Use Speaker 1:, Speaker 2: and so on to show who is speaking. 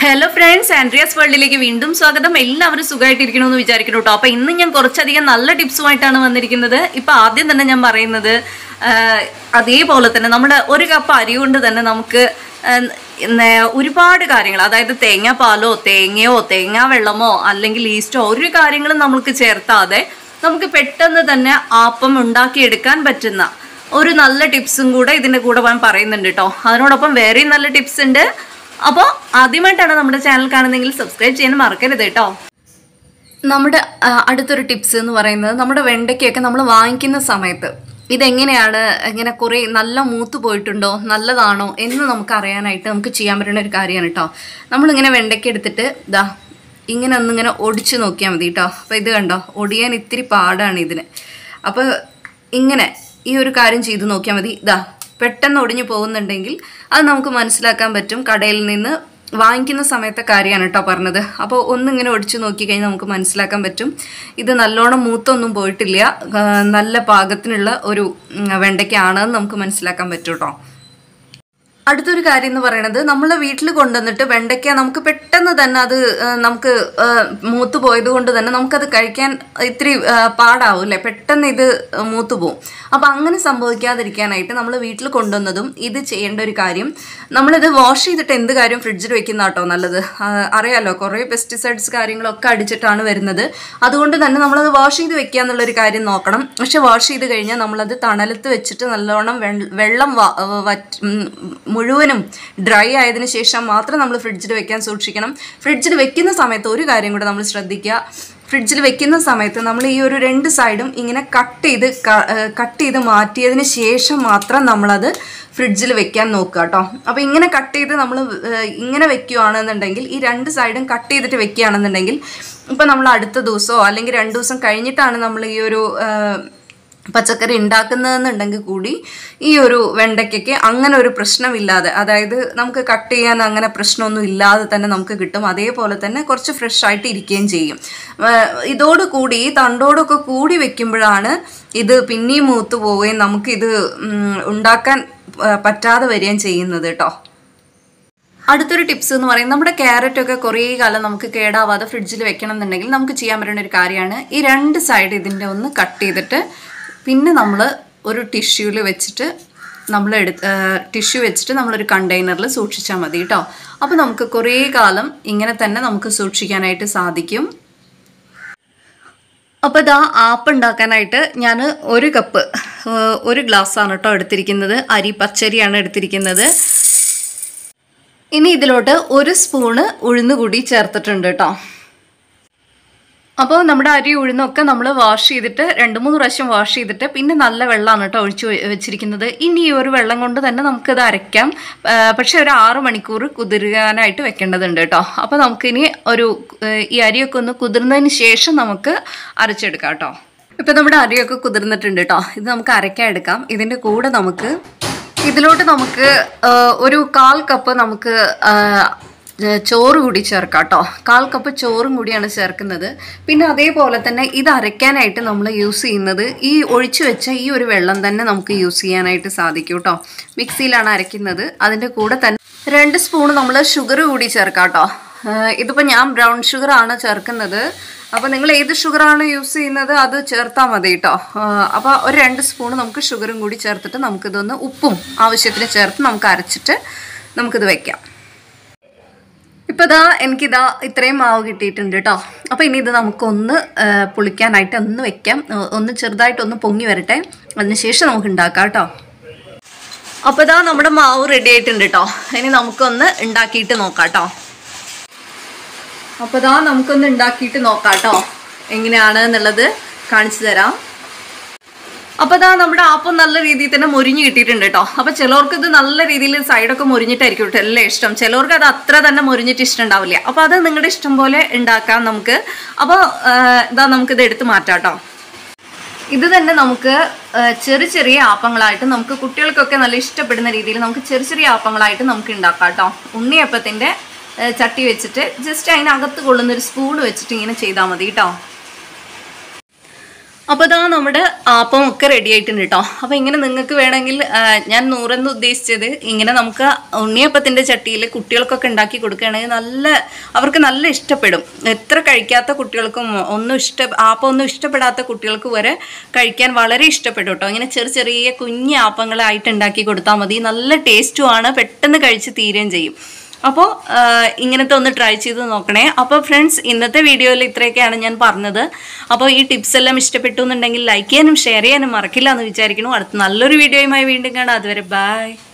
Speaker 1: hello friends Andreas വേൾഡിലേക്ക് വീണ്ടും സ്വാഗതം എല്ലാവരും സുഖമായിട്ടിരിക്കണമെന്ന് വിചാരിക്കുന്നു കേട്ടോ അപ്പൊ ഇന്ന് ഞാൻ കുറച്ചധികം നല്ല ടിപ്സുമായിട്ടാണ് വന്നിരിക്കുന്നത് ഇപ്പൊ ആദ്യം തന്നെ ഞാൻ പറയുന്നത് ആ, അതേപോലെ തന്നെ നമ്മുടെ ഒരു കപ്പ് അരി കൊണ്ട് തന്നെ നമുക്ക് ആ, ന- ഒരുപാട് കാര്യങ്ങൾ അതായത് തേങ്ങാപ്പാലോ തേങ്ങയോ തേങ്ങാ വെള്ളമോ അല്ലെങ്കിൽ ഈസ്റ്റോ ഒരു കാര്യങ്ങളും നമുക്ക് ചേർത്താതെ നമുക്ക് പെട്ടെന്ന് തന്നെ ആപ്പം ഉണ്ടാക്കിയെടുക്കാൻ പറ്റുന്ന ഒരു നല്ല ടിപ്സും കൂടെ ഇതിന്റെ കൂടെ ഞാൻ പറയുന്നുണ്ട് കേട്ടോ അതിനോടൊപ്പം വേറെയും നല്ല ടിപ്സ് ഉണ്ട് അപ്പോൾ ആദ്യമായിട്ടാണ് നമ്മുടെ ചാനൽ കാണുന്നതെങ്കിൽ സബ്സ്ക്രൈബ് ചെയ്യാൻ മറക്കരുത് കേട്ടോ നമ്മുടെ ആ, അടുത്തൊരു ടിപ്സ് എന്ന് പറയുന്നത് നമ്മുടെ വെണ്ടയ്ക്കൊക്കെ നമ്മൾ വാങ്ങിക്കുന്ന സമയത്ത് ഇതെങ്ങനെയാണ് ഇങ്ങനെ കുറേ നല്ല മൂത്ത് പോയിട്ടുണ്ടോ നല്ലതാണോ എന്ന് നമുക്ക് അറിയാനായിട്ട് നമുക്ക് ചെയ്യാൻ പറ്റുന്ന ഒരു കാര്യമാണ് കേട്ടോ നമ്മളിങ്ങനെ വെണ്ടയ്ക്ക എടുത്തിട്ട് ഇതാ ഇങ്ങനെ ഒന്നിങ്ങനെ ഒടിച്ചു നോക്കിയാൽ മതി കേട്ടോ അപ്പോൾ ഇത് കണ്ടോ ഒടിയാൻ ഇത്തിരി പാടാണ് ഇതിന് അപ്പോൾ ഇങ്ങനെ ഈ ഒരു കാര്യം ചെയ്ത് നോക്കിയാൽ മതി ഇതാ പെട്ടെന്ന് ഒടിഞ്ഞു പോകുന്നുണ്ടെങ്കിൽ അത് നമുക്ക് മനസ്സിലാക്കാൻ പറ്റും കടയിൽ നിന്ന് വാങ്ങിക്കുന്ന സമയത്തെ കാര്യമാണ് കേട്ടോ പറഞ്ഞത് അപ്പോൾ ഒന്നിങ്ങനെ ഒടിച്ചു നോക്കിക്കഴിഞ്ഞാൽ നമുക്ക് മനസ്സിലാക്കാൻ പറ്റും ഇത് നല്ലോണം മൂത്തൊന്നും പോയിട്ടില്ല ആ, നല്ല പാകത്തിനുള്ള ഒരു ഉം, വെണ്ടയ്ക്കാണെന്ന് നമുക്ക് മനസ്സിലാക്കാൻ പറ്റും കേട്ടോ അടുത്തൊരു കാര്യം എന്ന് പറയുന്നത് നമ്മളെ വീട്ടിൽ കൊണ്ടുവന്നിട്ട് വെണ്ടയ്ക്ക നമുക്ക് പെട്ടെന്ന് തന്നെ അത് ആ, നമുക്ക് ആ, മൂത്ത് പോയത് കൊണ്ട് തന്നെ നമുക്കത് കഴിക്കാൻ ഇത്തിരി ആ, പാടാവും അല്ലേ പെട്ടെന്ന് ഇത് മൂത്ത് പോവും അപ്പം അങ്ങനെ സംഭവിക്കാതിരിക്കാനായിട്ട് നമ്മൾ വീട്ടിൽ കൊണ്ടുവന്നതും ഇത് ചെയ്യേണ്ട ഒരു കാര്യം നമ്മളിത് വാഷ് ചെയ്തിട്ട് എന്ത് കാര്യം ഫ്രിഡ്ജിൽ വെക്കുന്ന കേട്ടോ നല്ലത് ആ, അറിയാലോ കുറേ പെസ്റ്റിസൈഡ്സ് കാര്യങ്ങളൊക്കെ അടിച്ചിട്ടാണ് വരുന്നത് അതുകൊണ്ട് തന്നെ നമ്മളത് വാഷ് ചെയ്ത് വെക്കുക എന്നുള്ളൊരു കാര്യം നോക്കണം പക്ഷെ വാഷ് ചെയ്ത് കഴിഞ്ഞാൽ നമ്മളത് തണലത്ത് വെച്ചിട്ട് നല്ലോണം വെൾ- വെള്ളം വ- വറ്റ് ഉം, മുഴുവനും ഡ്രൈ ആയതിനു ശേഷം മാത്രം നമ്മൾ ഫ്രിഡ്ജിൽ വെക്കാൻ സൂക്ഷിക്കണം ഫ്രിഡ്ജിൽ വെക്കുന്ന സമയത്ത് ഒരു കാര്യം കൂടെ നമ്മൾ ശ്രദ്ധിക്കുക ഫ്രിഡ്ജിൽ വെക്കുന്ന സമയത്ത് നമ്മൾ ഈ ഒരു രണ്ട് സൈഡും ഇങ്ങനെ കട്ട് ചെയ്ത് കട്ട് ചെയ്ത് മാറ്റിയതിന് ശേഷം മാത്രം നമ്മളത് ഫ്രിഡ്ജിൽ വെക്കാൻ നോക്കുക കേട്ടോ അപ്പോൾ ഇങ്ങനെ കട്ട് ചെയ്ത് നമ്മൾ ഇങ്ങനെ വെക്കുകയാണെന്നുണ്ടെങ്കിൽ ഈ രണ്ട് സൈഡും കട്ട് ചെയ്തിട്ട് വെക്കുകയാണെന്നുണ്ടെങ്കിൽ ഇപ്പം നമ്മൾ അടുത്ത ദിവസമോ അല്ലെങ്കിൽ രണ്ട് ദിവസം കഴിഞ്ഞിട്ടാണ് നമ്മൾ ഈ ഒരു ആ, പച്ചക്കറി ഉണ്ടാക്കുന്നതെന്നുണ്ടെങ്കിൽ കൂടി ഈ ഒരു വെണ്ടയ്ക്കൊക്കെ അങ്ങനെ ഒരു പ്രശ്നമില്ലാതെ അതായത് നമുക്ക് കട്ട് ചെയ്യാൻ അങ്ങനെ പ്രശ്നമൊന്നും ഇല്ലാതെ തന്നെ നമുക്ക് കിട്ടും അതേപോലെ തന്നെ കുറച്ച് ഫ്രഷ് ആയിട്ട് ഇരിക്കുകയും ചെയ്യും ഏർ ഇതോട് കൂടി ഈ തണ്ടോടൊക്കെ കൂടി വെക്കുമ്പോഴാണ് ഇത് പിന്നെയും മൂത്ത് പോവുകയും നമുക്കിത് ഉം, ഉണ്ടാക്കാൻ ഏർ പറ്റാതെ വരികയും ചെയ്യുന്നത് കേട്ടോ അടുത്തൊരു ടിപ്സ് എന്ന് പറയുന്നത് നമ്മുടെ ക്യാരറ്റ് ഒക്കെ കുറേ കാലം നമുക്ക് കേടാവാതെ ഫ്രിഡ്ജിൽ വെക്കണം എന്നുണ്ടെങ്കിൽ നമുക്ക് ചെയ്യാൻ പറ്റുന്ന ഒരു കാര്യമാണ് ഈ രണ്ട് സൈഡ് ഇതിൻ്റെ ഒന്ന് കട്ട് ചെയ്തിട്ട് പിന്നെ നമ്മൾ ഒരു ടിഷ്യൂവിൽ വെച്ചിട്ട് നമ്മൾ എടുത്ത് ടിഷ്യൂ വെച്ചിട്ട് നമ്മളൊരു കണ്ടെയ്നറിൽ സൂക്ഷിച്ചാൽ മതി കേട്ടോ അപ്പോൾ നമുക്ക് കുറേ കാലം ഇങ്ങനെ തന്നെ നമുക്ക് സൂക്ഷിക്കാനായിട്ട് സാധിക്കും അപ്പോൾ ഇതാ ആപ്പ് ഉണ്ടാക്കാനായിട്ട് ഞാൻ ഒരു കപ്പ് ഏഹ്, ഒരു ഗ്ലാസ്സാണ് കേട്ടോ എടുത്തിരിക്കുന്നത് അരി പച്ചരിയാണ് എടുത്തിരിക്കുന്നത് ഇനി ഇതിലോട്ട് ഒരു സ്പൂണ് ഉഴുന്ന് കൂടി ചേർത്തിട്ടുണ്ട് കേട്ടോ അപ്പോൾ നമ്മുടെ അരി ഉഴുന്നൊക്കെ നമ്മൾ വാഷ് ചെയ്തിട്ട് രണ്ട് മൂന്ന് പ്രാവശ്യം വാഷ് ചെയ്തിട്ട് പിന്നെ നല്ല വെള്ളമാണ് കേട്ടോ ഒഴിച്ച് വെ- വെച്ചിരിക്കുന്നത് ഇനി ഈ ഒരു വെള്ളം കൊണ്ട് തന്നെ നമുക്കിത് അരയ്ക്കാം ആ, പക്ഷെ ഒരു ആറ് മണിക്കൂർ കുതിരാനായിട്ട് വെക്കേണ്ടതുണ്ട് കേട്ടോ അപ്പോൾ നമുക്കിനി ഒരു ഏഹ്, ഈ അരിയൊക്കെ ഒന്ന് കുതിർന്നതിന് ശേഷം നമുക്ക് അരച്ചെടുക്കാം കേട്ടോ ഇപ്പം നമ്മുടെ അരിയൊക്കെ കുതിർന്നിട്ടുണ്ട് കേട്ടോ ഇത് നമുക്ക് അരയ്ക്കാൻ എടുക്കാം ഇതിൻ്റെ കൂടെ നമുക്ക് ഇതിലോട്ട് നമുക്ക് ആ, ഒരു കാൽ കപ്പ് നമുക്ക് ആ, ഏ, ചോറ് കൂടി ചേർക്കാം കേട്ടോ കാൽ കപ്പ് ചോറും കൂടിയാണ് ചേർക്കുന്നത് പിന്നെ അതേപോലെ തന്നെ ഇത് അരയ്ക്കാനായിട്ട് നമ്മൾ യൂസ് ചെയ്യുന്നത് ഈ ഒഴിച്ചു വെച്ച ഈ ഒരു വെള്ളം തന്നെ നമുക്ക് യൂസ് ചെയ്യാനായിട്ട് സാധിക്കും കേട്ടോ മിക്സിയിലാണ് അരയ്ക്കുന്നത് അതിൻ്റെ കൂടെ തന്നെ രണ്ട് സ്പൂൺ നമ്മൾ ഷുഗർ കൂടി ചേർക്കാം കേട്ടോ ഇതിപ്പോൾ ഞാൻ ബ്രൗൺ ഷുഗർ ആണ് ചേർക്കുന്നത് അപ്പോൾ നിങ്ങൾ ഏത് ഷുഗറാണ് യൂസ് ചെയ്യുന്നത് അത് ചേർത്താൽ മതി കേട്ടോ അപ്പോൾ ഒരു രണ്ട് സ്പൂൺ നമുക്ക് ഷുഗറും കൂടി ചേർത്തിട്ട് നമുക്കിതൊന്ന് ഉപ്പും ആവശ്യത്തിന് ചേർത്ത് നമുക്ക് അരച്ചിട്ട് നമുക്കിത് വെക്കാം ഇപ്പോൾ ഇതാ എനിക്കിതാ ഇത്രയും മാവ് കിട്ടിയിട്ടുണ്ട് കേട്ടോ അപ്പോൾ ഇനി ഇത് നമുക്കൊന്ന് ആ, പുളിക്കാനായിട്ട് ഒന്ന് വെക്കാം ഒ- ഒന്ന് ചെറുതായിട്ടൊന്ന് പൊങ്ങി വരട്ടെ അതിനുശേഷം നമുക്ക് ഉണ്ടാക്കാം കേട്ടോ അപ്പോൾ ഇതാ നമ്മുടെ മാവ് റെഡി ആയിട്ടുണ്ട് കേട്ടോ ഇനി നമുക്കൊന്ന് ഉണ്ടാക്കിയിട്ട് നോക്കാം കേട്ടോ അപ്പോൾ ഇതാ നമുക്കൊന്ന് ഉണ്ടാക്കിയിട്ട് നോക്കാം കേട്ടോ എങ്ങനെയാണ് എന്നുള്ളത് കാണിച്ചു തരാം അപ്പോൾ ഇതാ നമ്മുടെ ആപ്പം നല്ല രീതിയിൽ തന്നെ മുരിഞ്ഞ് കിട്ടിയിട്ടുണ്ട് കേട്ടോ അപ്പോൾ ചിലർക്ക് ഇത് നല്ല രീതിയിൽ സൈഡൊക്കെ മുരിഞ്ഞിട്ടായിരിക്കും കേട്ടോ എല്ലാം ഇഷ്ടം ചിലർക്ക് അത് അത്ര തന്നെ മുരിഞ്ഞിട്ട് ഇഷ്ടം ഉണ്ടാവില്ല അപ്പോൾ അത് നിങ്ങളുടെ ഇഷ്ടം പോലെ ഉണ്ടാക്കാം നമുക്ക് അപ്പോൾ ഇതാ നമുക്കിത് എടുത്ത് മാറ്റാം കേട്ടോ ഇത് തന്നെ നമുക്ക് ആ, ചെറിയ ചെറിയ ആപ്പങ്ങളായിട്ട് നമുക്ക് കുട്ടികൾക്കൊക്കെ നല്ല ഇഷ്ടപ്പെടുന്ന രീതിയിൽ നമുക്ക് ചെറിയ ചെറിയ ആപ്പങ്ങളായിട്ട് നമുക്ക് ഉണ്ടാക്കാം കേട്ടോ ഉണ്ണിയപ്പത്തിൻ്റെ ആ, ചട്ടി വെച്ചിട്ട് ജസ്റ്റ് അതിനകത്ത് കൊള്ളുന്ന ഒരു സ്പൂൺ വെച്ചിട്ട് ഇങ്ങനെ ചെയ്താൽ മതി കേട്ടോ അപ്പോൾ ഇതാ നമ്മുടെ ആപ്പം ഒക്കെ റെഡി ആയിട്ടുണ്ട് കേട്ടോ അപ്പോൾ ഇങ്ങനെ നിങ്ങൾക്ക് വേണമെങ്കിൽ ആ, ഞാൻ നൂറെന്ന് ഉദ്ദേശിച്ചത് ഇങ്ങനെ നമുക്ക് ഉണ്ണിയപ്പത്തിൻ്റെ ചട്ടിയിൽ കുട്ടികൾക്കൊക്കെ ഉണ്ടാക്കി കൊടുക്കുകയാണെങ്കിൽ നല്ല അവർക്ക് നല്ല ഇഷ്ടപ്പെടും എത്ര കഴിക്കാത്ത കുട്ടികൾക്കും ഒന്നും ഇഷ്ട ആപ്പം ഒന്നും ഇഷ്ടപ്പെടാത്ത കുട്ടികൾക്ക് വരെ കഴിക്കാൻ വളരെ ഇഷ്ടപ്പെടും കേട്ടോ ഇങ്ങനെ ചെറിയ ചെറിയ കുഞ്ഞ് ആപ്പങ്ങളായിട്ട് ഉണ്ടാക്കി കൊടുത്താൽ മതി നല്ല ടേസ്റ്റുമാണ് പെട്ടെന്ന് കഴിച്ച് തീരുകയും ചെയ്യും അപ്പോൾ ഇങ്ങനത്തെ ഒന്ന് ട്രൈ ചെയ്ത് നോക്കണേ അപ്പോൾ ഫ്രണ്ട്സ് ഇന്നത്തെ വീഡിയോയിൽ ഇത്രയൊക്കെയാണ് ഞാൻ പറഞ്ഞത് അപ്പോൾ ഈ ടിപ്സ് എല്ലാം ഇഷ്ടപ്പെട്ടു എന്നുണ്ടെങ്കിൽ ലൈക്ക് ചെയ്യാനും ഷെയർ ചെയ്യാനും മറക്കില്ല എന്ന് വിചാരിക്കുന്നു അടുത്ത നല്ലൊരു വീഡിയോയുമായി വീണ്ടും കാണാം അതുവരെ ബൈ